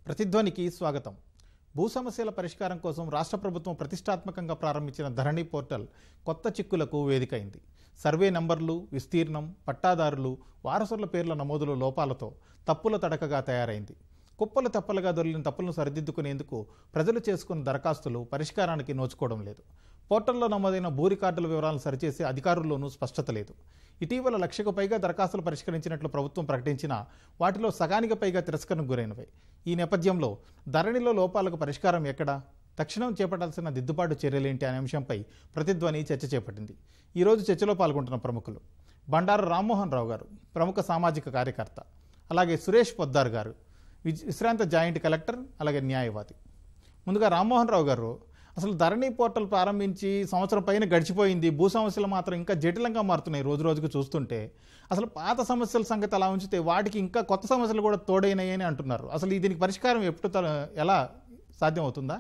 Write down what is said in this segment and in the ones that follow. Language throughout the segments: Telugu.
ప్రతిధ్వనికి స్వాగతం భూ సమస్యల పరిష్కారం కోసం రాష్ట్ర ప్రభుత్వం ప్రతిష్టాత్మకంగా ప్రారంభించిన ధరణి పోర్టల్ కొత్త చిక్కులకు వేదికైంది సర్వే నంబర్లు విస్తీర్ణం పట్టాదారులు వారసుల పేర్ల నమోదులో లోపాలతో తప్పుల తడకగా తయారైంది కుప్పలు తప్పలుగా దొరికిన తప్పులను సరిదిద్దుకునేందుకు ప్రజలు చేసుకున్న దరఖాస్తులు పరిష్కారానికి నోచుకోవడం లేదు పోర్టల్లో నమోదైన భూ రికార్డుల వివరాలను సరిచేసే అధికారుల్లోనూ స్పష్టత లేదు ఇటీవల లక్షకు పైగా దరఖాస్తులు పరిష్కరించినట్లు ప్రభుత్వం ప్రకటించినా వాటిలో సగానికి పైగా తిరస్కరణకు గురైనవి ఈ నేపథ్యంలో ధరణిలో లోపాలకు పరిష్కారం ఎక్కడా తక్షణం చేపట్టాల్సిన దిద్దుబాటు చర్యలేంటి అనే అంశంపై ప్రతిధ్వని చర్చ చేపట్టింది ఈరోజు చర్చలో పాల్గొంటున్న ప్రముఖులు బండారు రామ్మోహన్ రావు గారు ప్రముఖ సామాజిక కార్యకర్త అలాగే సురేష్ పొద్దార్ గారు విజ్- విశ్రాంత జాయింట్ కలెక్టర్ అలాగే న్యాయవాది ముందుగా రామ్మోహన్ రావు గారు అసలు ధరణి పోర్టల్ ప్రారంభించి సంవత్సరం పైన గడిచిపోయింది భూ సమస్యలు మాత్రం ఇంకా జటిలంగా మారుతున్నాయి రోజు రోజుకు చూస్తుంటే అసలు పాత సమస్యల సంగతి అలా ఉంచితే వాటికి ఇంకా కొత్త సమస్యలు కూడా తోడైనాయి అని అంటున్నారు అసలు ఈ దీనికి పరిష్కారం ఎప్పుడు త- ఎలా సాధ్యం అవుతుందా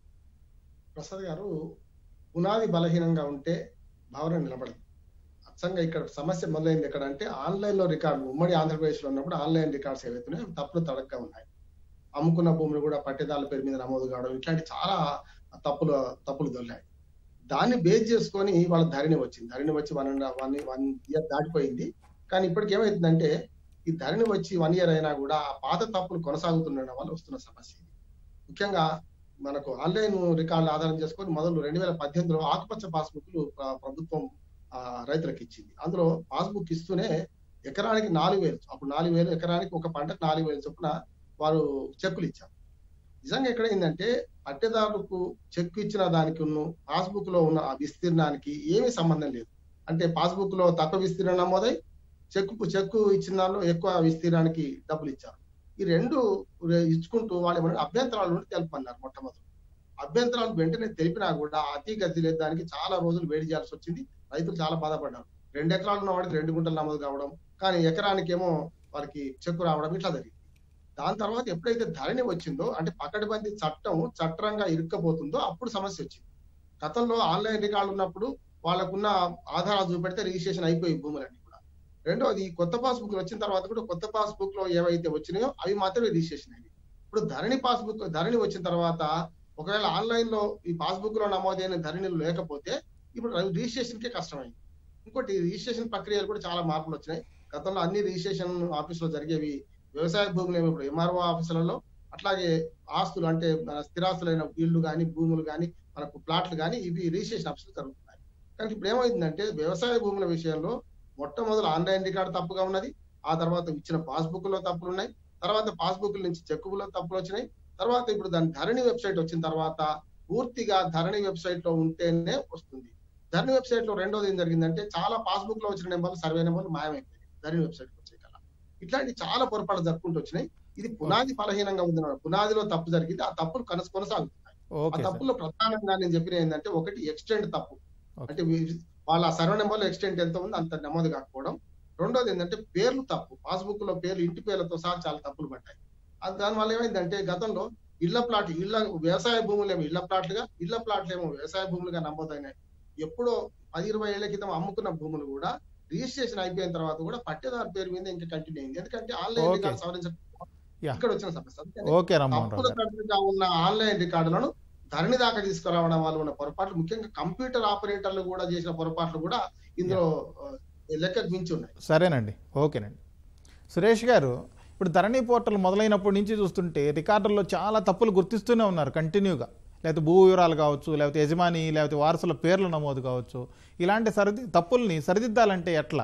ప్రసాద్ గారు పునాది బలహీనంగా ఉంటే భావన నిలబడదు అచ్చంగా ఇక్కడ సమస్య మొదలైంది ఎక్కడ అంటే ఆన్లైన్ లో రికార్డు ఉమ్మడి ఆంధ్రప్రదేశ్ లో ఉన్నప్పుడు ఆన్లైన్ రికార్డ్స్ ఏవైతున్నాయో అవి తప్పులు తడగ్గా ఉన్నాయి అమ్ముకున్న భూములు కూడా పట్టేదారుల పేరు మీద నమోదు కావడం ఇట్లాంటి చాలా తప్పులు తప్పులు దొల్లాయి దాన్ని బేస్ చేసుకొని వాళ్ళ ధరణి వచ్చింది ధరణి వచ్చి one and one one year దాటిపోయింది కానీ ఇప్పటికి ఏమైతుందంటే ఈ ధరణి వచ్చి వన్ ఇయర్ అయినా కూడా ఆ పాత తప్పులు కొనసాగుతుండడం వల్ల వస్తున్న సమస్య ఇది ముఖ్యంగా మనకు ఆన్లైన్ రికార్డులు ఆధారం చేసుకొని మొదలు రెండు వేల పద్దెనిమిదిలో ఆకుపచ్చ పాస్బుక్లు ప్ర- ప్రభుత్వం ఆ, రైతులకు ఇచ్చింది అందులో పాస్బుక్ ఇస్తూనే ఎకరానికి నాలుగు వేలు అప్పుడు నాలుగు వేలు ఎకరానికి ఒక పంటకు నాలుగు వేలు చొప్పున వారు చెక్కులు ఇచ్చారు నిజంగా ఎక్కడ ఏంటంటే పట్టేదారులకు చెక్కు ఇచ్చిన దానికి ఉన్న పాస్బుక్ లో ఉన్న ఆ విస్తీర్ణానికి ఏమీ సంబంధం లేదు అంటే పాస్బుక్ లో తక్కువ విస్తీర్ణం నమోదై చెక్కు చెక్కు ఇచ్చిన దానిలో ఎక్కువ విస్తీర్ణానికి డబ్బులు ఇచ్చారు ఈ రెండు రే- ఇచ్చుకుంటూ వాళ్ళు ఏమన్నా అభ్యంతరాలు ఉంటే తెలుపన్నారు మొట్టమొదటి అభ్యంతరాలు వెంటనే తెలిపినా కూడా అతి గతి లేదు దానికి చాలా రోజులు వేడి చేయాల్సి వచ్చింది రైతులు చాలా బాధపడ్డారు రెండు ఎకరాలు ఉన్న వాడికి రెండు గుంటలు నమోదు కావడం కానీ ఎకరానికి ఏమో వారికి చెక్కు రావడం ఇట్లా జరిగింది దాని తర్వాత ఎప్పుడైతే ధరణి వచ్చిందో అంటే పకడ్బందీ చట్టం చట్టంగా ఇరుక్కపోతుందో అప్పుడు సమస్య వచ్చింది గతంలో ఆన్లైన్ రికార్డు ఉన్నప్పుడు వాళ్ళకున్న ఆధారాలు చూపెడితే రిజిస్ట్రేషన్ అయిపోయి భూములన్నీ కూడా రెండోది ఈ కొత్త పాస్బుక్ వచ్చిన తర్వాత కూడా కొత్త పాస్బుక్ లో ఏవైతే వచ్చినాయో అవి మాత్రమే రిజిస్ట్రేషన్ అయ్యాయి ఇప్పుడు ధరణి పాస్బుక్ ధరణి వచ్చిన తర్వాత ఒకవేళ ఆన్లైన్ లో ఈ పాస్బుక్ లో నమోదైన ధరణిలు లేకపోతే ఇప్పుడు రిజిస్ట్రేషన్ కే కష్టమైంది ఇంకోటి రిజిస్ట్రేషన్ ప్రక్రియలు కూడా చాలా మార్పులు వచ్చినాయి గతంలో అన్ని రిజిస్ట్రేషన్ ఆఫీస్ లో జరిగేవి వ్యవసాయ భూములు ఏమో ఇప్పుడు ఎంఆర్ఓ ఆఫీసులలో అట్లాగే ఆస్తులు అంటే మన స్థిరాస్తులైన ఇళ్ళు కానీ భూములు కానీ మనకు ప్లాట్లు కానీ ఇవి రిజిస్ట్రేషన్ ఆఫీసులు జరుగుతున్నాయి కానీ ఇప్పుడు ఏమైందంటే వ్యవసాయ భూముల విషయంలో మొట్టమొదటి ఆన్లైన్ రికార్డు తప్పుగా ఉన్నది ఆ తర్వాత ఇచ్చిన పాస్బుక్ లో తప్పులు ఉన్నాయి తర్వాత పాస్బుక్ నుంచి చెక్కులో తప్పులు వచ్చినాయి తర్వాత ఇప్పుడు దాని ధరణి వెబ్సైట్ వచ్చిన తర్వాత పూర్తిగా ధరణి వెబ్సైట్ లో ఉంటేనే వస్తుంది ధరణి వెబ్సైట్ లో రెండోది ఏం జరిగిందంటే చాలా పాస్బుక్ లో వచ్చిన నెంబర్లు సర్వే నెంబర్లు మాయమైపోయాయి ధరణి వెబ్సైట్ వచ్చే కల్లా ఇట్లాంటి చాలా పొరపాట్లు జరుపుకుంటూ వచ్చినాయి ఇది పునాది బలహీనంగా ఉంది అన్నమాట. పునాదిలో తప్పు జరిగింది ఆ తప్పులు కనస కొనసాగుతున్నాయి ఆ ఓకే సార్ తప్పుల్లో ప్రధానంగా నేను చెప్పిన ఏంటంటే ఒకటి ఎక్స్టెండ్ తప్పు ఓకే. అంటే వీ- వాళ్ళ సర్వే నెంబర్ లో ఎక్స్టెంట్ ఎంత ఉంది అంత నమోదు కాకపోవడం రెండోది ఏంటంటే పేర్లు తప్పు పాస్బుక్ లో పేర్లు ఇంటి పేర్లతో సహా చాలా తప్పులు పడ్డాయి అది దానివల్ల ఏమైందంటే గతంలో ఇళ్ల ప్లాట్ ఇళ్ల వ్యవసాయ భూములు ఏమో ఇళ్ల ప్లాట్లుగా ఇళ్ల ప్లాట్లు ఏమో వ్యవసాయ భూములుగా నమోదైనాయి ఎప్పుడో పది ఇరవై ఏళ్ల క్రితం అమ్ముకున్న భూములు కూడా రిజిస్ట్రేషన్ అయిపోయిన తర్వాత కూడా పట్టేదారు పేరు మీద ఇంకా కంటిన్యూ అయింది ఎందుకంటే ఆన్లైన్ Okay. రికార్డు సవరించడం Yeah. ఇక్కడ వచ్చిన సమస్య అందుకని ఓకే రామ్మోహన్ రావు తప్పుల గారు కట్టుగా ఉన్న ఆన్లైన్ రికార్డులను ధరణి దాకా తీసుకురావడం వల్ల ఉన్న పొరపాట్లు ముఖ్యంగా కంప్యూటర్ ఆపరేటర్లు కూడా చేసిన పొరపాట్లు కూడా ఇందులో ఆ, లెక్కకు మించి ఉన్నాయి సరేనండి ఓకేనండి సురేష్ గారు ఇప్పుడు ధరణి పోర్టల్ మొదలైనప్పటి నుంచి చూస్తుంటే రికార్డుల్లో చాలా తప్పులు గుర్తిస్తూనే ఉన్నారు కంటిన్యూగా లేకపోతే భూ వివరాలు కావచ్చు లేకపోతే యజమాని లేకపోతే వారసుల పేర్ల నమోదు కావచ్చు ఇలాంటి సరిది తప్పుల్ని సరిదిద్దాలంటే ఎట్లా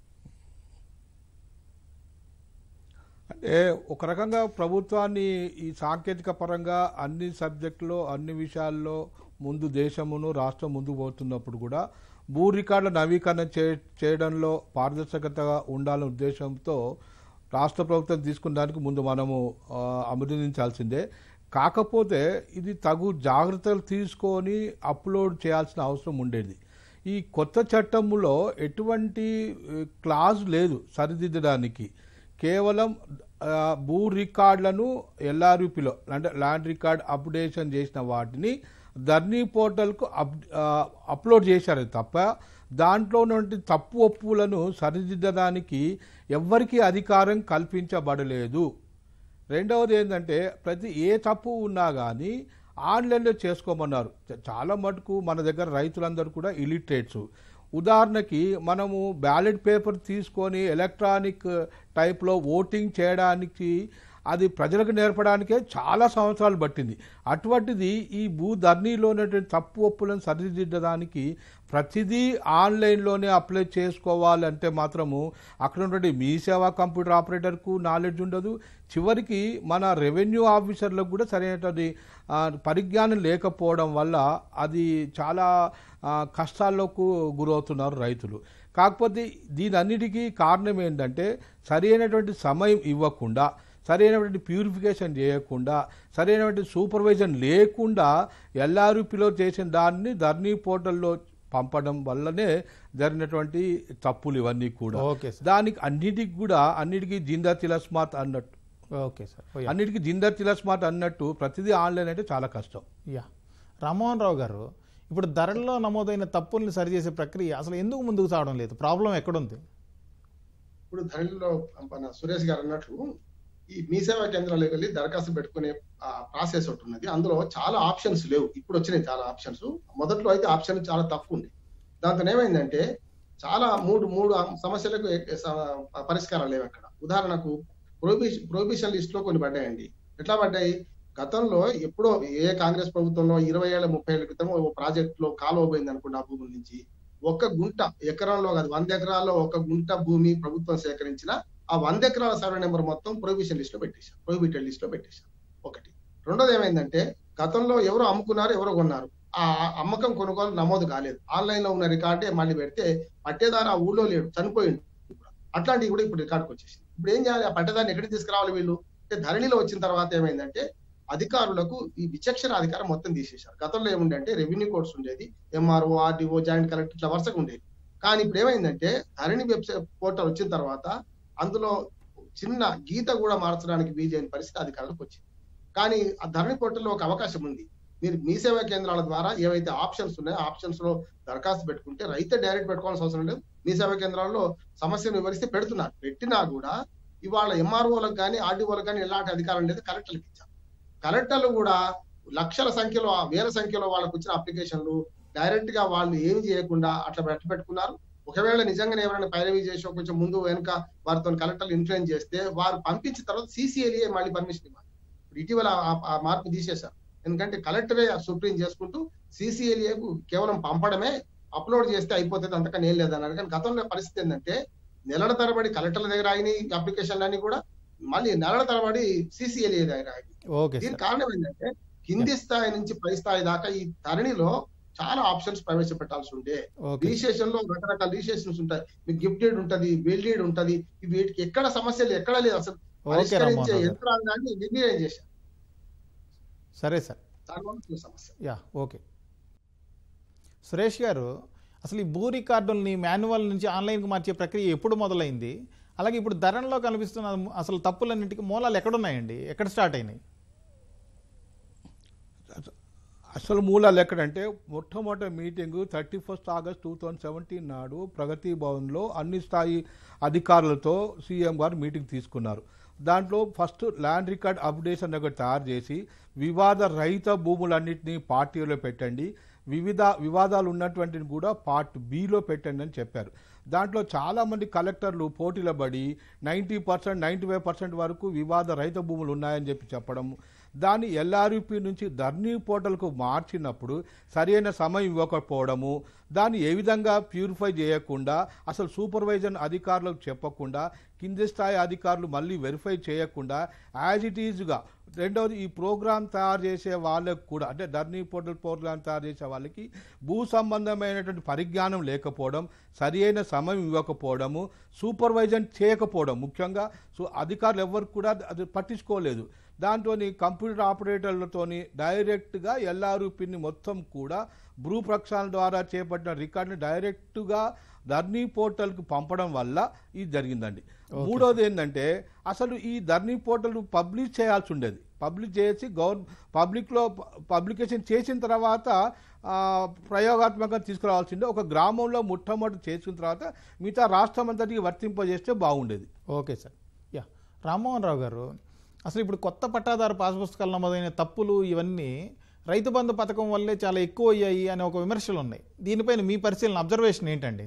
అంటే ఒక రకంగా ప్రభుత్వాన్ని ఈ సాంకేతిక పరంగా అన్ని సబ్జెక్టులో అన్ని విషయాల్లో ముందు దేశమును రాష్ట్రం ముందుకు పోతున్నప్పుడు కూడా భూ రికార్డుల నవీకరణ చే చేయడంలో పారదర్శకతగా ఉండాలనే ఉద్దేశంతో రాష్ట్ర ప్రభుత్వం తీసుకున్న దానికి ముందు మనము ఆ, అభినందించాల్సిందే కాకపోతే ఇది తగు జాగ్రత్తలు తీసుకొని అప్లోడ్ చేయాల్సిన అవసరం ఉండేది ఈ కొత్త చట్టంలో ఎటువంటి ఏ, క్లాజ్ లేదు సరిదిద్దడానికి కేవలం ఆ, భూ రికార్డులను ఎల్ఆర్యుపిలో అంటే ల్యాండ్ రికార్డ్ అప్డేషన్ చేసిన వాటిని ధర్నీ పోర్టల్కు అప్ ఆ, అప్లోడ్ చేశారు తప్ప దాంట్లో ఉన్నటువంటి తప్పు ఒప్పులను సరిదిద్దడానికి ఎవ్వరికీ అధికారం కల్పించబడలేదు రెండవది ఏంటంటే ప్రతి ఏ తప్పు ఉన్నా కానీ ఆన్లైన్లో చేసుకోమన్నారు చ- చాలా మటుకు మన దగ్గర రైతులందరూ కూడా ఇలిటరేట్స్ ఉదాహరణకి మనము బ్యాలెట్ పేపర్ తీసుకొని ఎలక్ట్రానిక్ టైప్లో ఓటింగ్ చేయడానికి అది ప్రజలకు నేర్పడానికే చాలా సంవత్సరాలు పట్టింది అటువంటిది ఈ భూ ధర్నీలో ఉన్నటువంటి తప్పు ఒప్పులను సరిదిద్దడానికి ప్రతిదీ ఆన్లైన్లోనే అప్లై చేసుకోవాలంటే మాత్రము అక్కడ ఉన్నటువంటి మీ సేవా కంప్యూటర్ ఆపరేటర్కు నాలెడ్జ్ ఉండదు చివరికి మన రెవెన్యూ ఆఫీసర్లకు కూడా సరైనటువంటి ఆ, పరిజ్ఞానం లేకపోవడం వల్ల అది చాలా ఆ, కష్టాల్లోకి గురవుతున్నారు రైతులు కాకపోతే దీనన్నిటికీ కారణం ఏంటంటే సరైనటువంటి సమయం ఇవ్వకుండా సరైనటువంటి ప్యూరిఫికేషన్ చేయకుండా సరైనటువంటి సూపర్వైజన్ లేకుండా ఎల్ఆర్పిలో చేసిన దాన్ని ధర్నీ పోర్టల్లో పంపడం వల్లనే జరిగినటువంటి తప్పులు ఇవన్నీ కూడా ఓకే సార్ దానికి అన్నిటికి కూడా అన్నిటికీ జిందా తిలస్మాత్ అన్నట్టు ఓకే సార్ ఓ యా. అన్నిటికీ జిందా తిలస్మాత్ అన్నట్టు ప్రతిదీ ఆన్లైన్ అంటే చాలా కష్టం యా రామ్మోహన్ రావు గారు ఇప్పుడు ధరల్లో నమోదైన తప్పుల్ని సరిచేసే ప్రక్రియ అసలు ఎందుకు ముందుకు సాగడం లేదు ప్రాబ్లం ఎక్కడుంది ఇప్పుడు ధరలో మన సురేష్ గారు అన్నట్లు ఈ మీ సేవా కేంద్రాలకు వెళ్ళి దరఖాస్తు పెట్టుకునే ఆ ప్రాసెస్ ఒకటి ఉన్నది అందులో చాలా ఆప్షన్స్ లేవు ఇప్పుడు వచ్చినాయి చాలా ఆప్షన్స్ మొదట్లో అయితే ఆప్షన్ చాలా తక్కువ ఉంది దాంతో ఏమైందంటే చాలా మూడు మూడు సమస్యలకు ఏ- స- పరిష్కారాలు లేవు అక్కడ ఉదాహరణకు ప్రొహిబిషన్ ప్రొహిబిషన్ లిస్ట్ లో కొన్ని పడ్డాయండి ఎట్లా పడ్డాయి గతంలో ఎప్పుడో ఏ కాంగ్రెస్ ప్రభుత్వంలో ఇరవై ఏళ్ళ ముప్పై ఏళ్ళ క్రితం ఓ ప్రాజెక్ట్ లో కాలువ పోయింది అనుకోండి ఆ భూముల నుంచి ఒక్క గుంట ఎకరంలో కాదు వంద ఎకరాల్లో ఒక గుంట భూమి ప్రభుత్వం సేకరించిన ఆ వంద ఎకరాల సర్వే నెంబర్ మొత్తం ప్రొహిబిషన్ లిస్ట్ లో పెట్టేశారు ప్రొహిబిటెడ్ లిస్ట్ లో పెట్టేశారు ఒకటి రెండోది ఏమైందంటే గతంలో ఎవరో అమ్ముకున్నారు ఎవరో కొన్నారు ఆ అమ్మకం కొనుగోలు నమోదు కాలేదు ఆన్లైన్ లో ఉన్న రికార్డే మళ్ళీ పెడితే పట్టేదారు ఆ ఊళ్ళో లేడు చనిపోయిండు అట్లాంటివి కూడా ఇప్పుడు రికార్డుకి వచ్చేసింది ఇప్పుడు ఏం చేయాలి ఆ పట్టేదాన్ని ఎక్కడికి తీసుకురావాలి వీళ్ళు అంటే ధరణిలో వచ్చిన తర్వాత ఏమైందంటే అధికారులకు ఈ విచక్షణ అధికారం మొత్తం తీసేశారు గతంలో ఏముండే రెవెన్యూ కోర్ట్స్ ఉండేది ఎంఆర్ఓ ఆర్డీఓ జాయింట్ కలెక్టర్ ఇట్లా వరుసగా ఉండేది కానీ ఇప్పుడు ఏమైందంటే ధరణి వెబ్సైట్ పోర్టల్ వచ్చిన తర్వాత అందులో చిన్న గీత కూడా మార్చడానికి వీలైన పరిస్థితి అధికారులకు వచ్చింది కానీ ఆ ధరణి పోర్టల్లో ఒక అవకాశం ఉంది మీరు మీ సేవా కేంద్రాల ద్వారా ఏవైతే ఆప్షన్స్ ఉన్నాయో ఆప్షన్స్ లో దరఖాస్తు పెట్టుకుంటే రైతే డైరెక్ట్ పెట్టుకోవాల్సిన అవసరం లేదు మీ సేవా కేంద్రాల్లో సమస్యను వివరిస్తే పెడుతున్నారు పెట్టినా కూడా ఇవాళ ఎంఆర్ఓలకు కానీ ఆర్డీఓలకు కానీ ఎలాంటి అధికారం లేదు కలెక్టర్లకు ఇచ్చారు కలెక్టర్లు కూడా లక్షల సంఖ్యలో ఆ వేల సంఖ్యలో వాళ్ళకు వచ్చిన అప్లికేషన్లు డైరెక్ట్ గా వాళ్ళు ఏమి చేయకుండా అట్లా పెట్టి పెట్టుకున్నారు ఒకవేళ నిజంగానే ఎవరైనా పైరవీ చేసి కొంచెం ముందు వెనుక వారితో కలెక్టర్లు ఇన్ఫ్లుయెన్స్ చేస్తే వారు పంపించిన తర్వాత సిసిఎల్ఏ మళ్ళీ పర్మిషన్ ఇవ్వాలి ఇప్పుడు ఇటీవల ఆ- ఆ మార్పు తీసేశారు ఎందుకంటే కలెక్టరే సుప్రీం చేసుకుంటూ సిసిఎల్ఏకు కేవలం పంపడమే అప్లోడ్ చేస్తే అయిపోతుంది అంతకని ఏం లేదన్నారు కానీ గతంలో పరిస్థితి ఏంటంటే నెలల తరబడి కలెక్టర్ల దగ్గర అయినాయి అప్లికేషన్లు అన్ని కూడా మళ్ళీ నెలల తరబడి సిసిఎల్ఏ దగ్గర అయినాయి ఓకే దీనికి సార్ కారణం ఏంటంటే కింది స్థాయి నుంచి పై స్థాయి దాకా ఈ ధరణిలో చాలా ఆప్షన్స్ ప్రవేశపెట్టాల్సి ఉండే ఓకే రిజిస్ట్రేషన్ లో రకరకాల రిజిస్ట్రేషన్స్ ఉంటాయి మీకు గిఫ్టెడ్ ఉంటది వెల్డెడ్ ఉంటది ఈ వీటికి ఎక్కడ సమస్యలు ఎక్కడ లేదు అసలు ఓకే పరిష్కరించే రామ్మోహన్ రావు గారు యంత్రాంగాన్ని నిర్ణయం చేశారు సరే సార్ దానివల్ల వచ్చిన సమస్య యా ఓకే సురేష్ గారు అసలు ఈ భూ రికార్డుల్ని మాన్యువల్ నుంచి ఆన్లైన్కి మార్చే ప్రక్రియ ఎప్పుడు మొదలైంది అలాగే ఇప్పుడు ధరణలో కనిపిస్తున్న అసలు తప్పులన్నింటికి మూలాలు ఎక్కడున్నాయండి ఎక్కడ స్టార్ట్ అయినాయి అసలు మూలాలు ఎక్కడంటే మొట్టమొదటి meeting thirty first August two thousand seventeen నాడు ప్రగతి భవన్లో అన్ని స్థాయి అధికారులతో సీఎం గారు మీటింగ్ తీసుకున్నారు దాంట్లో ఫస్ట్ ల్యాండ్ రికార్డ్ అప్డేషన్ ఒకటి తయారు చేసి వివాద రహిత భూములన్నింటినీ పార్టీలో పెట్టండి వివిధ వివాదాలు ఉన్నటువంటిని కూడా పార్ట్ బిలో పెట్టండి అని చెప్పారు దాంట్లో చాలామంది కలెక్టర్లు పోటీలో పడి ninety percent ninety five percent వరకు వివాద రహిత భూములు ఉన్నాయని చెప్పి చెప్పడం దాన్ని ఎల్ఆర్యుపి నుంచి ధర్నీ పోర్టల్కు మార్చినప్పుడు సరైన సమయం ఇవ్వకపోవడము దాన్ని ఏ విధంగా ప్యూరిఫై చేయకుండా అసలు సూపర్వైజర్ అధికారులకు చెప్పకుండా కింది స్థాయి అధికారులు మళ్ళీ వెరిఫై చేయకుండా యాజ్ ఇట్ ఈజ్గా రెండవది ఈ ప్రోగ్రామ్ తయారు చేసే వాళ్ళకు కూడా అంటే ధర్నీ పోర్టల్ ప్రోగ్రామ్ తయారు చేసే వాళ్ళకి భూ సంబంధమైనటువంటి పరిజ్ఞానం లేకపోవడం సరి అయిన సమయం ఇవ్వకపోవడము సూపర్వైజన్ చేయకపోవడం ముఖ్యంగా సో అధికారులు ఎవరు కూడా అది పట్టించుకోలేదు దాంతో కంప్యూటర్ ఆపరేటర్లతోని డైరెక్ట్గా ఎల్ఆర్పిని మొత్తం కూడా భూ ప్రక్షాళన ద్వారా చేపట్టిన రికార్డుని డైరెక్ట్గా ధర్నీ పోర్టల్కి పంపడం వల్ల ఇది జరిగిందండి మూడోది ఏంటంటే అసలు ఈ ధర్నీ పోర్టల్ పబ్లిష్ చేయాల్సి ఉండేది పబ్లిష్ చేసి గవర్ పబ్లిక్లో పబ్లికేషన్ చేసిన తర్వాత ఆ, ప్రయోగాత్మకంగా తీసుకురావాల్సిందే ఒక గ్రామంలో మొట్టమొదటి చేసిన తర్వాత మిగతా రాష్ట్రం అంతటికి వర్తింపజేస్తే బాగుండేది okay sir yeah Rammohan Rao garu అసలు ఇప్పుడు కొత్త పట్టాదారు పాస్ పుస్తకాలు నమోదైన తప్పులు ఇవన్నీ రైతు బంధు పథకం వల్లే చాలా ఎక్కువ అయ్యాయి అనే ఒక విమర్శలు ఉన్నాయి దీనిపైన మీ పరిశీలన అబ్జర్వేషన్ ఏంటండి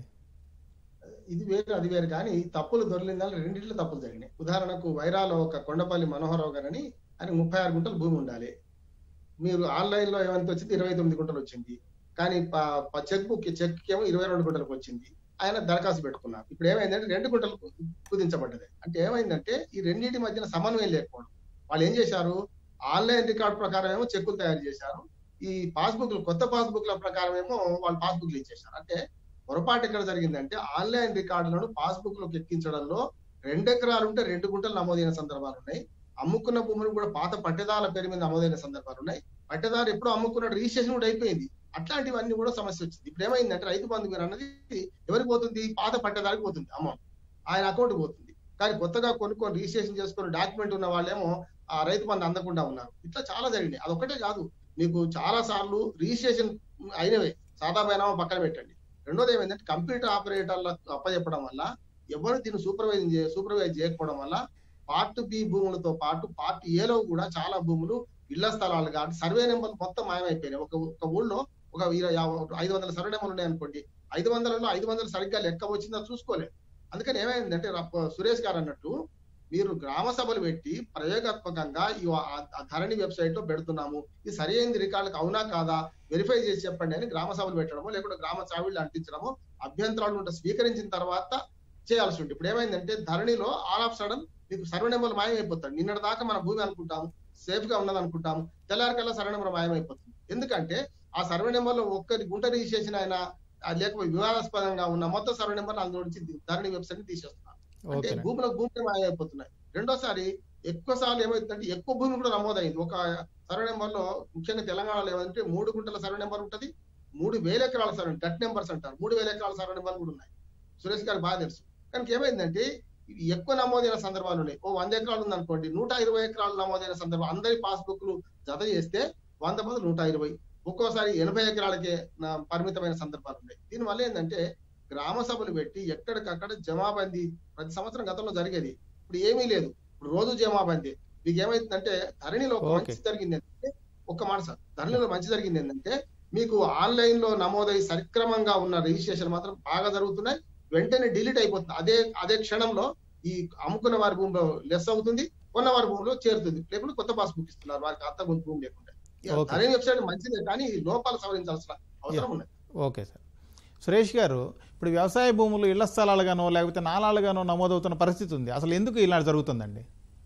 ఇది వేరు అది వేరు కానీ ఈ తప్పులు దొరికిందాలు రెండింటిలో తప్పులు జరిగినాయి ఉదాహరణకు వైరాలో ఒక కొండపల్లి మనోహరరావు గారని ఆయన ముప్పై ఆరు గుంటలు భూమి ఉండాలి మీరు ఆన్లైన్ లో ఏమంత వచ్చింది ఇరవై తొమ్మిది గుంటలు వచ్చింది కానీ చెక్ బుక్ చెక్ ఏమో ఇరవై రెండు గుంటలకు వచ్చింది ఆయన దరఖాస్తు పెట్టుకున్నారు ఇప్పుడు ఏమైందంటే రెండు గుంటలు కుదించబడ్డది అంటే ఏమైందంటే ఈ రెండింటి మధ్యన సమన్వయం లేకపోవడం వాళ్ళు ఏం చేశారు ఆన్లైన్ రికార్డ్ ప్రకారం ఏమో చెక్కులు తయారు చేశారు ఈ పాస్బుక్లు కొత్త పాస్బుక్ల ప్రకారం ఏమో వాళ్ళు పాస్బుక్లు ఇచ్చేశారు అంటే పొరపాటు ఎక్కడ జరిగిందంటే ఆన్లైన్ రికార్డులను పాస్బుక్ లోకి ఎక్కించడంలో రెండు ఎకరాలు ఉంటే రెండు గుంటలు నమోదైన సందర్భాలు ఉన్నాయి అమ్ముకున్న భూములు కూడా పాత పట్టెదారుల పేరు మీద నమోదైన సందర్భాలు ఉన్నాయి పట్టెదారు ఎప్పుడో అమ్ముకున్న రిజిస్ట్రేషన్ కూడా అయిపోయింది అట్లాంటివన్నీ కూడా సమస్య వచ్చింది ఇప్పుడు ఏమైందంటే రైతు బంధు మీరు అన్నది ఎవరికి పోతుంది పాత పట్టేదారికి పోతుంది అమౌంట్ ఆయన అకౌంట్ పోతుంది కానీ కొత్తగా కొనుక్కొని రిజిస్ట్రేషన్ చేసుకొని డాక్యుమెంట్ ఉన్న వాళ్ళేమో ఆ రైతు బంధు అందకుండా ఉన్నారు ఇట్లా చాలా జరిగినాయి అదొకటే కాదు మీకు చాలా సార్లు రిజిస్ట్రేషన్ అయినవే సాదా బైనామా పక్కన పెట్టండి రెండోది ఏమైందంటే కంప్యూటర్ ఆపరేటర్లకు అప్పచెప్పడం వల్ల ఎవరు దీన్ని సూపర్వైజ్ సూపర్వైజ్ చేయకపోవడం వల్ల పార్ట్ బి భూములతో పాటు పార్ట్ ఏలో కూడా చాలా భూములు ఇళ్ల స్థలాలు కాబట్టి సర్వే నెంబర్లు మొత్తం మాయమైపోయినాయి ఒక ఒక ఊళ్ళో ఒక ఇరవై యాభై- ఐదు వందల సర్వే నెంబర్లు ఉన్నాయి అనుకోండి ఐదు వందలలో ఐదు వందలు సరిగ్గా లెక్క వచ్చిందో చూసుకోలేదు అందుకని ఏమైందంటే రప్ప- సురేష్ గారు అన్నట్టు మీరు గ్రామ సభలు పెట్టి ప్రయోగాత్మకంగా ఈ ఆ- ఆ ధరణి వెబ్సైట్ లో పెడుతున్నాము ఇది సరి అయింది రికార్డులకు అవునా కాదా వెరిఫై చేసి చెప్పండి అని గ్రామ సభలు పెట్టడమో లేకుంటే గ్రామ చావిళ్ళు అంటించడమో అభ్యంతరాలు ఉంటే స్వీకరించిన తర్వాత చేయాల్సి ఉంటుంది ఇప్పుడు ఏమైందంటే ధరణిలో ఆల్ ఆఫ్ సడన్ మీకు సర్వే నెంబర్లు మాయమైపోతాడు నిన్నటి దాకా మన భూమి అనుకుంటాము సేఫ్ గా ఉన్నది అనుకుంటాము తెల్లారికల్లా సర్వే నెంబర్ మాయమైపోతుంది ఎందుకంటే ఆ సర్వే నెంబర్ లో ఒక్కరి గుంట రిజిస్ట్రేషన్ అయినా అది లేకపోతే వివాదాస్పదంగా ఉన్న మొత్తం సర్వే నెంబర్ అందులో నుంచి ధరణి వెబ్సైట్ ని తీసేస్తున్నారు అంటే ఓకే భూములకు భూములు మాయమైపోతున్నాయి రెండోసారి ఎక్కువ సార్లు ఏమైతుందంటే ఎక్కువ భూమి కూడా నమోదైంది ఒక సర్వే నెంబర్ లో ముఖ్యంగా తెలంగాణలో ఏమంటే మూడు గుంటల సర్వే నెంబర్ ఉంటది మూడు వేల ఎకరాల సర్వే గట్ నెంబర్స్ అంటారు మూడు వేల ఎకరాల సర్వే నెంబర్ కూడా ఉన్నాయి సురేష్ గారికి బాగా తెలుసు కానీ ఏమైందంటే ఇవి ఎక్కువ నమోదైన సందర్భాలు ఉన్నాయి ఓ వంద ఎకరాలు ఉంది అనుకోండి నూట ఇరవై ఎకరాలు నమోదైన సందర్భం అందరి పాస్బుక్లు జత చేస్తే వంద మంది నూట ఇరవై ఒక్కోసారి ఎనభై ఎకరాలకే నా- పరిమితమైన సందర్భాలు ఉన్నాయి దీనివల్ల ఏంటంటే గ్రామ సభలు పెట్టి ఎక్కడికక్కడ జమాబందీ ప్రతి సంవత్సరం గతంలో జరిగేది ఇప్పుడు ఏమీ లేదు ఇప్పుడు రోజు జమాబందీ మీకు ఏమైతుందంటే ధరణిలో ఒక ఓకే. మంచి జరిగింది ఏంటంటే ఒక్క మాట సార్ ధరణిలో మంచి జరిగింది ఏంటంటే మీకు ఆన్లైన్ లో నమోదై సక్రమంగా ఉన్న రిజిస్ట్రేషన్ మాత్రం బాగా జరుగుతున్నాయి వెంటనే డిలీట్ అయిపోతుంది అదే అదే క్షణంలో ఈ అమ్ముకున్న వారి భూమిలో లెస్ అవుతుంది కొన్న వారి భూమిలో చేరుతుంది లేకుంటే కొత్త పాస్బుక్ ఇస్తున్నారు వారికి అత్త భూమి లేకుండా ఇక ఓకే. ధరణి వెబ్సైట్ మంచిదే కానీ ఈ లోపాలు సవరించాల్సిన అవసరం ఉన్నది ఓకే సార్ సురేష్ గారు ఇప్పుడు వ్యవసాయ భూములు ఇళ్ల స్థలాలుగానో లేకపోతే నాలాలుగానో నమోదవుతున్న పరిస్థితి ఉంది అసలు ఎందుకు ఇలా జరుగుతుందండి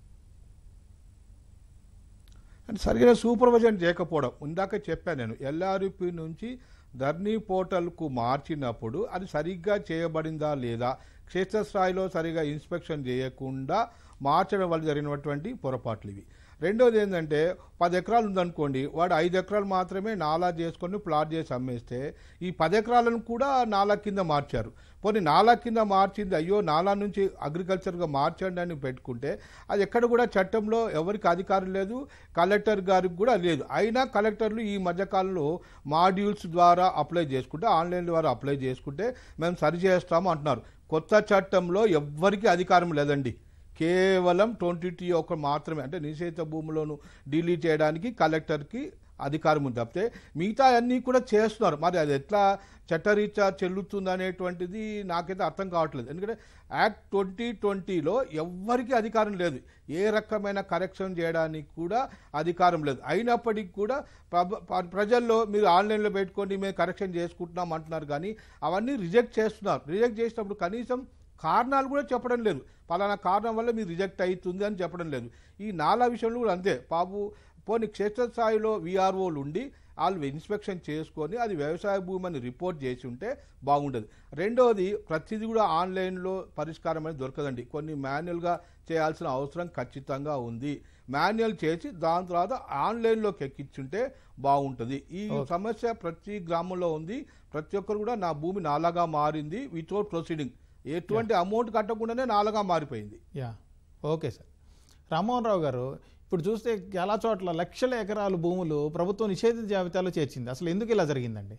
అంటే సరిగ్గా సూపర్విజన్ చేయకపోవడం ఇందాక చెప్పాను నేను ఎల్ఆర్పి నుంచి ధర్నీ పోర్టల్కు మార్చినప్పుడు అది సరిగ్గా చేయబడిందా లేదా క్షేత్రస్థాయిలో సరిగా ఇన్స్పెక్షన్ చేయకుండా మార్చడం వల్ల జరిగినటువంటి పొరపాట్లు ఇవి రెండోది ఏంటంటే పది ఎకరాలు ఉందనుకోండి వాడు ఐదు ఎకరాలు మాత్రమే నాలా చేసుకొని ప్లాట్ చేసి అమ్మేస్తే ఈ పది ఎకరాలను కూడా నాలా కింద మార్చారు పోనీ నాలా కింద మార్చింది అయ్యో నాలా నుంచి అగ్రికల్చర్గా మార్చండి అని పెట్టుకుంటే అది ఎక్కడ కూడా చట్టంలో ఎవరికి అధికారం లేదు కలెక్టర్ గారికి కూడా లేదు అయినా కలెక్టర్లు ఈ మధ్యకాలంలో మాడ్యూల్స్ ద్వారా అప్లై చేసుకుంటే ఆన్లైన్ ద్వారా అప్లై చేసుకుంటే మేము సరి చేస్తాము అంటున్నారు కొత్త చట్టంలో ఎవ్వరికీ అధికారం లేదండి కేవలం ట్వంటీ టీ ఒక మాత్రమే అంటే నిషేధ భూములను డిలీట్ చేయడానికి కలెక్టర్కి అధికారం ఉంది తప్పితే మిగతా అన్నీ కూడా చేస్తున్నారు మరి అది ఎట్లా చట్టరీత్యా చెల్లుతుంది అనేటువంటిది నాకైతే అర్థం కావట్లేదు ఎందుకంటే యాక్ట్ ట్వంటీ ట్వంటీలో ఎవ్వరికీ అధికారం లేదు ఏ రకమైన కరెక్షన్ చేయడానికి కూడా అధికారం లేదు అయినప్పటికీ కూడా ప్రభ- ప్ర- ప్రజల్లో మీరు ఆన్లైన్లో పెట్టుకోండి మేము కరెక్షన్ చేసుకుంటున్నాం అంటున్నారు కానీ అవన్నీ రిజెక్ట్ చేస్తున్నారు రిజెక్ట్ చేసినప్పుడు కనీసం కారణాలు కూడా చెప్పడం లేదు పలానా కారణం వల్ల మీరు రిజెక్ట్ అవుతుంది అని చెప్పడం లేదు ఈ నాలా విషయంలో కూడా అంతే బాబు పోనీ క్షేత్రస్థాయిలో విఆర్ఓలు ఉండి వాళ్ళు ఇన్స్పెక్షన్ చేసుకొని అది వ్యవసాయ భూమి అని రిపోర్ట్ చేసి ఉంటే బాగుంటుంది రెండోది ప్రతిదీ కూడా ఆన్లైన్లో పరిష్కారం అనేది దొరకదండి కొన్ని మాన్యువల్గా చేయాల్సిన అవసరం ఖచ్చితంగా ఉంది మాన్యువల్ చేసి దాని తర్వాత ఆన్లైన్లోకి ఎక్కించుంటే బాగుంటుంది ఈ Okay. సమస్య ప్రతి గ్రామంలో ఉంది ప్రతి ఒక్కరు కూడా నా భూమి నాలాగా మారింది వితౌట్ ప్రొసీడింగ్ ఎటువంటి అమౌంట్ కట్టకుండానే నాలుగా మారిపోయింది yeah okay sir Rammohan Rao garu ఇప్పుడు చూస్తే చాలా చోట్ల లక్షల ఎకరాలు భూములు ప్రభుత్వం నిషేధిత జాబితాలో చేర్చింది అసలు ఎందుకు ఇలా జరిగిందండి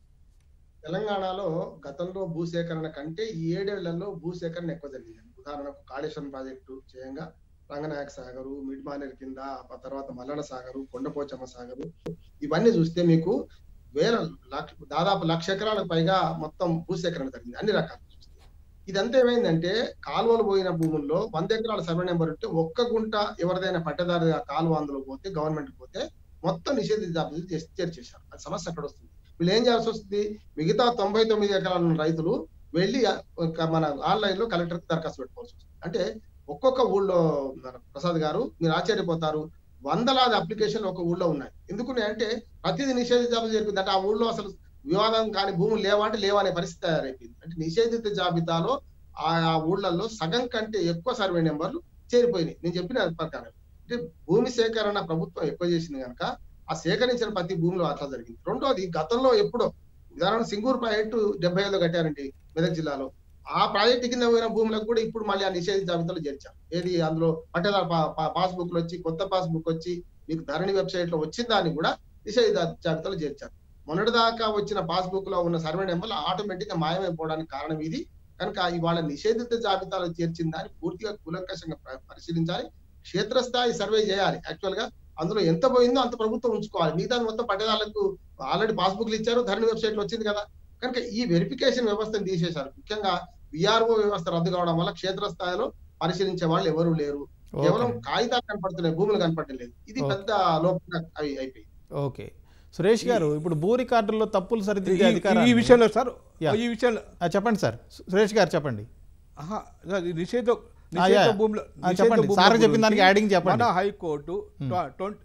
తెలంగాణలో గతంలో భూసేకరణ కంటే ఈ ఏడేళ్లలో భూసేకరణ ఎక్కువ జరిగింది ఉదాహరణకు కాళేశ్వరం ప్రాజెక్టు చేయంగా రంగనాయక సాగరు మిడ్ మానేరు కింద ఆ తర్వాత మల్లన సాగరు కొండపోచమ్మ సాగరు ఇవన్నీ చూస్తే మీకు వేల లక్ష దాదాపు లక్ష ఎకరాలకు పైగా మొత్తం భూసేకరణ జరిగింది అన్ని రకాలు చూస్తే ఇదంతా ఏమైందంటే కాలువలు పోయిన భూముల్లో వంద ఎకరాల సర్వే నెంబర్ ఉంటే ఒక్క గుంట ఎవరిదైనా పట్టదారు ఆ కాలువ అందులో పోతే గవర్నమెంట్ పోతే మొత్తం నిషేధిత జాబితాలు చేసి చేర్చేశారు అది సమస్య అక్కడ వస్తుంది వీళ్ళు ఏం చేయాల్సి వస్తుంది మిగతా తొంభై తొమ్మిది ఎకరాల ఉన్న రైతులు వెళ్ళి ఆ, ఒక మన ఆన్లైన్ లో కలెక్టర్ దరఖాస్తు పెట్టుకోవాల్సి వస్తుంది అంటే ఒక్కొక్క ఊళ్ళో మన ప్రసాద్ గారు మీరు ఆశ్చర్యపోతారు వందలాది అప్లికేషన్లు ఒక ఊళ్ళో ఉన్నాయి ఎందుకు అంటే ప్రతిదీ నిషేధిత జాబితా జరిగింది అంటే ఆ ఊళ్ళో అసలు వివాదం కాని భూములు లేవా అంటే లేవా అనే పరిస్థితి తయారైపోయింది అంటే నిషేధిత జాబితాలో ఆ ఆ ఊళ్ళల్లో సగం కంటే ఎక్కువ సర్వే నెంబర్లు చేరిపోయినాయి నేను చెప్పిన ప్రకారం అంటే భూమి సేకరణ ప్రభుత్వం ఎక్కువ చేసింది కనుక ఆ సేకరించిన ప్రతి భూమిలో అట్లా జరిగింది రెండోది గతంలో ఎప్పుడో ఉదాహరణ సింగూరు ప్రాజెక్టు డెబ్బై ఐదులో కట్టారండి మెదక్ జిల్లాలో ఆ ప్రాజెక్టు కింద పోయిన భూములకు కూడా ఇప్పుడు మళ్ళీ ఆ నిషేధిత జాబితాలో చేర్చారు ఏది అందులో పట్టేదారు పాస్బుక్ లో వచ్చి కొత్త పాస్బుక్ వచ్చి మీకు ధరణి వెబ్సైట్ లో వచ్చిన దాన్ని కూడా నిషేధిత జాబితాలో చేర్చారు మొన్నటిదాకా వచ్చిన పాస్బుక్ లో ఉన్న సర్వే నెంబర్లు ఆటోమేటిక్ గా మాయమైపోవడానికి కారణం ఇది కనుక ఇవాళ నిషేధిత జాబితాలో చేర్చిన దాన్ని పూర్తిగా కూలంకషంగా ప- పరిశీలించాలి క్షేత్రస్థాయి సర్వే చేయాలి యాక్చువల్ గా అందులో ఎంత పోయిందో అంత ప్రభుత్వం ఉంచుకోవాలి మిగతా మొత్తం పట్టేదారులకు ఆల్రెడీ పాస్బుక్లు ఇచ్చారు ధరణి వెబ్సైట్ లో వచ్చింది కదా కనుక ఈ వెరిఫికేషన్ వ్యవస్థను తీసేశారు ముఖ్యంగా విఆర్ఓ వ్యవస్థ రద్దు కావడం వల్ల క్షేత్రస్థాయిలో పరిశీలించే వాళ్ళు ఎవరు లేరు కేవలం ఓకే. కాగితాలు కనపడుతున్నాయి భూములు కనపడడం లేదు ఇది ఓకే. పెద్ద లోపంగా అవి అయిపోయింది ఓకే సురేష్ గారు ఇప్పుడు భూ రికార్డుల్లో తప్పులు సరిదిద్దే ఈ- అధికారం ఈ విషయంలో సార్ యా. ఈ విషయంలో చెప్పండి సార్ సురేష్ గారు చెప్పండి ఆహా, ఈ నిషేధ ఆ, నిషేధ యా. భూముల ఆ, నిషేధ చెప్పండి. భూముల సార్ చెప్పిన దానికి గురించి యాడింగ్ చెప్పండి. మన హైకోర్టు Hmm. ట్వంటీ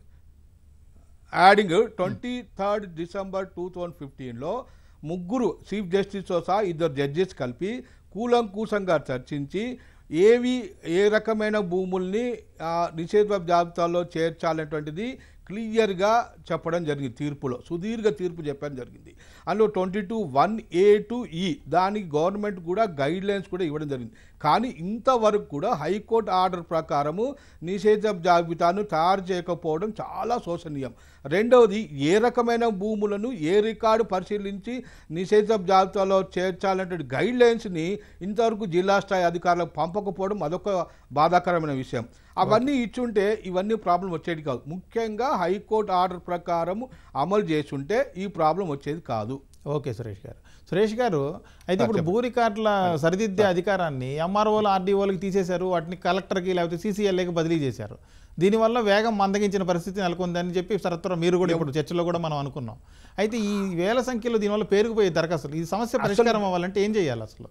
యాడింగ్ twenty third December two thousand ఫిఫ్టీన్లో ముగ్గురు చీఫ్ జస్టిస్తో సహా ఇద్దరు జడ్జెస్ కలిపి కూలంకూసంగా చర్చించి ఏవి ఏ రకమైన భూముల్ని ఆ, నిషేధ జాబితాలో చేర్చాలనేటువంటిది క్లియర్గా చెప్పడం జరిగింది తీర్పులో సుదీర్ఘ తీర్పు చెప్పడం జరిగింది అందులో twenty two one A to E దానికి గవర్నమెంట్ కూడా గైడ్ లైన్స్ కూడా ఇవ్వడం జరిగింది కానీ ఇంతవరకు కూడా హైకోర్టు ఆర్డర్ ప్రకారము నిషేధ జాబితాను తయారు చేయకపోవడం చాలా శోచనీయం రెండవది ఏ రకమైన భూములను ఏ రికార్డు పరిశీలించి నిషేధ జాబితాలో చేర్చాలనే గైడ్ లైన్స్ని ఇంతవరకు జిల్లా స్థాయి అధికారులకు పంపకపోవడం అదొక బాధాకరమైన విషయం అవన్నీ ఇచ్చుంటే ఇవన్నీ ప్రాబ్లం వచ్చేది కాదు ముఖ్యంగా హైకోర్టు ఆర్డర్ ప్రకారం అమలు చేసుంటే ఈ ప్రాబ్లం వచ్చేది కాదు ఓకే సురేష్ గారు సురేష్ గారు అయితే ఇప్పుడు భూ రికార్డుల సరిదిద్దే అధికారాన్ని ఎంఆర్ఓలు ఆర్డీఓలకి తీసేశారు వాటిని కలెక్టర్కి లేకపోతే సీసీఎల్ఏకి బదిలీ చేశారు దీనివల్ల వేగం మందగించిన పరిస్థితి నెలకొందని చెప్పి సరత్వరం మీరు కూడా ఇప్పుడు చర్చలో కూడా మనం అనుకున్నాం అయితే ఈ వేల సంఖ్యలో దీనివల్ల పేరుకుపోయే దరఖాస్తులు ఈ సమస్య పరిష్కారం అవ్వాలంటే ఏం చేయాలి అసలు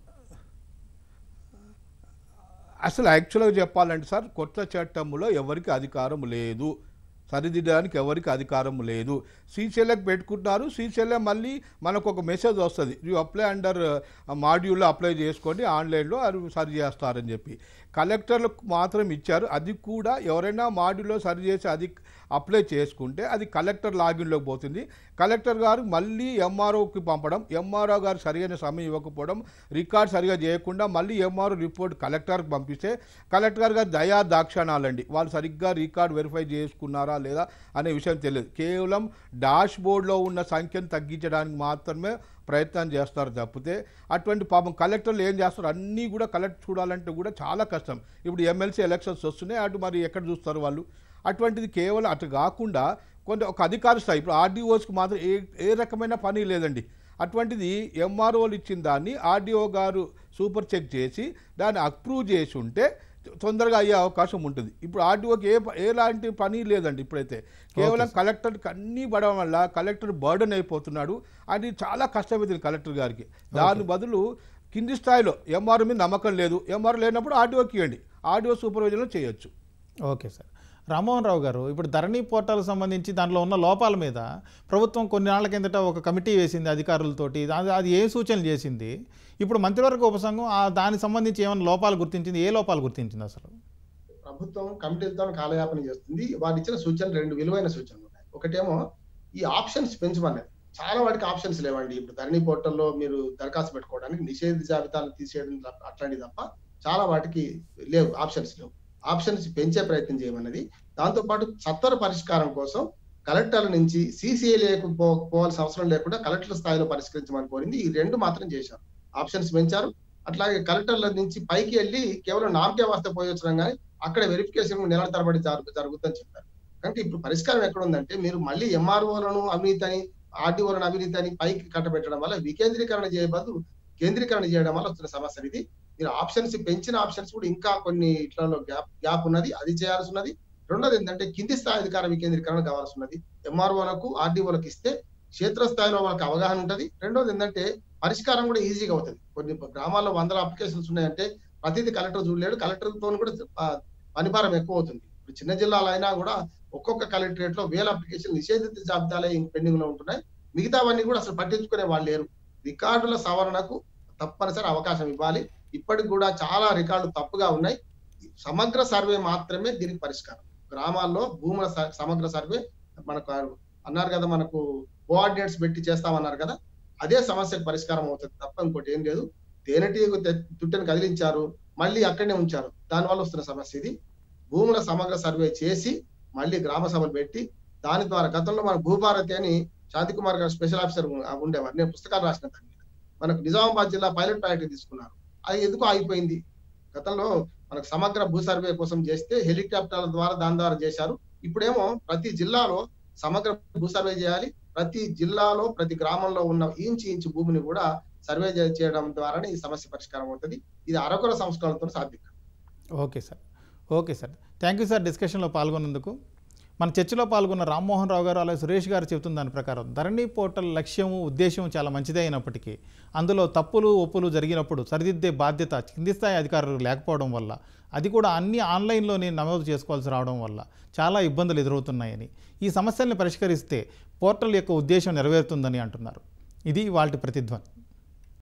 అసలు యాక్చువల్గా చెప్పాలంటే సార్ కొత్త చట్టంలో ఎవరికి అధికారం లేదు సరిదిద్దడానికి ఎవరికి అధికారం లేదు శ్రీశైలకు పెట్టుకుంటున్నారు శ్రీశైల మళ్ళీ మనకు ఒక మెసేజ్ వస్తుంది యూ అప్లై అండర్ మాడ్యూల్లో అప్లై చేసుకోండి ఆన్లైన్లో అది సరి చేస్తారని చెప్పి కలెక్టర్లకు మాత్రం ఇచ్చారు అది కూడా ఎవరైనా మాడ్యూల్లో సరి చేసి అది అప్లై చేసుకుంటే అది కలెక్టర్ లాగిన్లోకి పోతుంది కలెక్టర్ గారు మళ్ళీ ఎంఆర్ఓకి పంపడం ఎంఆర్ఓ గారు సరైన సమయం ఇవ్వకపోవడం రికార్డ్ సరిగా చేయకుండా మళ్ళీ ఎంఆర్ఓ రిపోర్ట్ కలెక్టర్కి పంపిస్తే కలెక్టర్ గారు దయా దాక్షాణాలండి వాళ్ళు సరిగ్గా రికార్డ్ వెరిఫై చేసుకున్నారా లేదా అనే విషయం తెలియదు కేవలం డాష్ బోర్డ్లో ఉన్న సంఖ్యను తగ్గించడానికి మాత్రమే ప్రయత్నం చేస్తారు తప్పితే అటువంటి పాపం కలెక్టర్లు ఏం చేస్తారు అన్నీ కూడా కలెక్ట్ చూడాలంటే కూడా చాలా కష్టం ఇప్పుడు ఎమ్మెల్సీ ఎలక్షన్స్ వస్తున్నాయి అటు మరి ఎక్కడ చూస్తారు వాళ్ళు అటువంటిది కేవలం అటు కాకుండా కొంత ఒక అధికార స్థాయి ఇప్పుడు ఆర్డీఓస్కి మాత్రం ఏ ఏ రకమైన పని లేదండి అటువంటిది ఎంఆర్ఓలు ఇచ్చిన దాన్ని ఆర్డీఓ గారు సూపర్ చెక్ చేసి దాన్ని అప్రూవ్ చేసి ఉంటే తొందరగా అయ్యే అవకాశం ఉంటుంది ఇప్పుడు ఆర్డీఓకి ఏ ప- ఎలాంటి పని లేదండి ఇప్పుడైతే కేవలం కలెక్టర్కి అన్నీ పడడం వల్ల కలెక్టర్ బర్డన్ అయిపోతున్నాడు అది చాలా కష్టమైంది కలెక్టర్ గారికి దాని బదులు కింది స్థాయిలో ఎంఆర్ మీద నమ్మకం లేదు ఎంఆర్ లేనప్పుడు ఆర్డీఓకి ఇవ్వండి ఆర్డీఓ సూపర్వైజర్లో చేయొచ్చు ఓకే సార్ రామ్మోహన్ రావు గారు ఇప్పుడు ధరణి పోర్టల్ సంబంధించి దాంట్లో ఉన్న లోపాల మీద ప్రభుత్వం కొన్ని నాళ్ల కిందట ఒక కమిటీ వేసింది అధికారులతోటి అది అది ఏ సూచనలు చేసింది ఇప్పుడు మంత్రివర్గ ఉపసంఘం ఆ దానికి సంబంధించి ఏమైనా లోపాలు గుర్తించింది ఏ లోపాలు గుర్తించింది అసలు ప్రభుత్వం కమిటీలతో కాలయాపన చేస్తుంది వారు ఇచ్చిన సూచనలు రెండు విలువైన సూచనలు ఉన్నాయి ఒకటేమో ఈ ఆప్షన్స్ పెంచమన్నది చాలా వాటికి ఆప్షన్స్ లేవండి ఇప్పుడు ధరణి పోర్టల్లో మీరు దరఖాస్తు పెట్టుకోవడానికి నిషేధ జాబితాలు తీసేయడం తప్ప- అట్లాంటివి తప్ప చాలా వాటికి లేవు ఆప్షన్స్ లేవు ఆప్షన్స్ పెంచే ప్రయత్నం చేయమన్నది దాంతో పాటు సత్వర పరిష్కారం కోసం కలెక్టర్ల నుంచి సిసిఐలకు పో పోవాల్సిన అవసరం లేకుండా కలెక్టర్ స్థాయిలో పరిష్కరించమని కోరింది ఈ రెండు మాత్రం చేశారు ఆప్షన్స్ పెంచారు అట్లాగే కలెక్టర్ల నుంచి పైకి వెళ్ళి కేవలం నామకే వాస్తే పోయొచ్చడం కానీ అక్కడ వెరిఫికేషన్ నెలల తరబడి జరుగు జరుగుతుందని చెప్పారు కనుక ఇప్పుడు పరిష్కారం ఎక్కడ ఉందంటే మీరు మళ్ళీ ఎంఆర్ఓలను అవినీతి అని ఆర్డీఓలను అవినీతి అని పైకి కట్టబెట్టడం వల్ల వికేంద్రీకరణ చేయ బదులు కేంద్రీకరణ చేయడం వల్ల వస్తున్న సమస్య ఇది మీరు ఆప్షన్స్ పెంచిన ఆప్షన్స్ కూడా ఇంకా కొన్ని ఇట్లలో గ్యాప్ గ్యాప్ ఉన్నది అది చేయాల్సి ఉన్నది రెండోది ఏంటంటే కింది స్థాయి అధికార వికేంద్రీకరణ కావాల్సి ఉన్నది ఎంఆర్ఓలకు ఆర్డీఓలకు ఇస్తే క్షేత్రస్థాయిలో వాళ్ళకి అవగాహన ఉంటది రెండోది ఏంటంటే పరిష్కారం కూడా ఈజీగా అవుతుంది కొన్ని గ్రామాల్లో వందల అప్లికేషన్స్ ఉన్నాయంటే ప్రతిదీ కలెక్టర్ చూడలేడు కలెక్టర్ తో కూడా ఆ, పనిభారం ఎక్కువ అవుతుంది ఇప్పుడు చిన్న జిల్లాలో అయినా కూడా ఒక్కొక్క కలెక్టరేట్ లో వేల అప్లికేషన్ నిషేధిత జాబితాలే పెండింగ్ లో ఉంటున్నాయి మిగతావన్నీ కూడా అసలు పట్టించుకునే వాళ్ళు లేరు రికార్డుల సవరణకు తప్పనిసరి అవకాశం ఇవ్వాలి ఇప్పటికి కూడా చాలా రికార్డులు తప్పుగా ఉన్నాయి సమగ్ర సర్వే మాత్రమే దీనికి పరిష్కారం గ్రామాల్లో భూముల స- సమగ్ర సర్వే మనకు అన్నారు కదా మనకు కోఆర్డినేట్స్ పెట్టి చేస్తామన్నారు కదా అదే సమస్యకు పరిష్కారం అవుతుంది తప్ప ఇంకోటి ఏం లేదు తేనెటీగ తె- తుట్టెను కదిలించారు మళ్ళీ అక్కడనే ఉంచారు దానివల్ల వస్తున్న సమస్య ఇది భూముల సమగ్ర సర్వే చేసి మళ్ళీ గ్రామ సభలు పెట్టి దాని ద్వారా గతంలో మన భూభారతి అని శాంతి కుమార్ గారు స్పెషల్ ఆఫీసర్ ఉ- ఉండేవారు నేను పుస్తకాలు రాసిన దాని మీద మనకు నిజామాబాద్ జిల్లా పైలట్ ప్రాజెక్ట్ తీసుకున్నారు అది ఎందుకు ఆగిపోయింది గతంలో మనకు సమగ్ర భూ సర్వే కోసం చేస్తే హెలికాప్టర్ల ద్వారా దాని ద్వారా చేశారు ఇప్పుడేమో ప్రతి జిల్లాలో సమగ్ర భూ సర్వే చేయాలి ప్రతి జిల్లాలో ప్రతి గ్రామంలో ఉన్న ఇంచు ఇంచు భూమిని కూడా సర్వే చే- చేయడం ద్వారానే ఈ సమస్య పరిష్కారం అవుతుంది ఇది అరకొర సంస్కరణలతో సాధ్యం okay sir okay sir thank you sir డిస్కషన్లో పాల్గొన్నందుకు మన చర్చలో పాల్గొన్న రామ్మోహన్ రావు గారు అలాగే సురేష్ గారు చెబుతున్న దాని ప్రకారం ధరణి పోర్టల్ లక్ష్యము ఉద్దేశం చాలా మంచిదే అయినప్పటికీ అందులో తప్పులు ఒప్పులు జరిగినప్పుడు సరిదిద్దే బాధ్యత కింది స్థాయి అధికారులు లేకపోవడం వల్ల అది కూడా అన్ని ఆన్లైన్లోనే నమోదు చేసుకోవాల్సి రావడం వల్ల చాలా ఇబ్బందులు ఎదురవుతున్నాయని ఈ సమస్యల్ని పరిష్కరిస్తే పోర్టల్ యొక్క ఉద్దేశం నెరవేరుతుందని అంటున్నారు ఇది వాళ్ళ ప్రతిధ్వని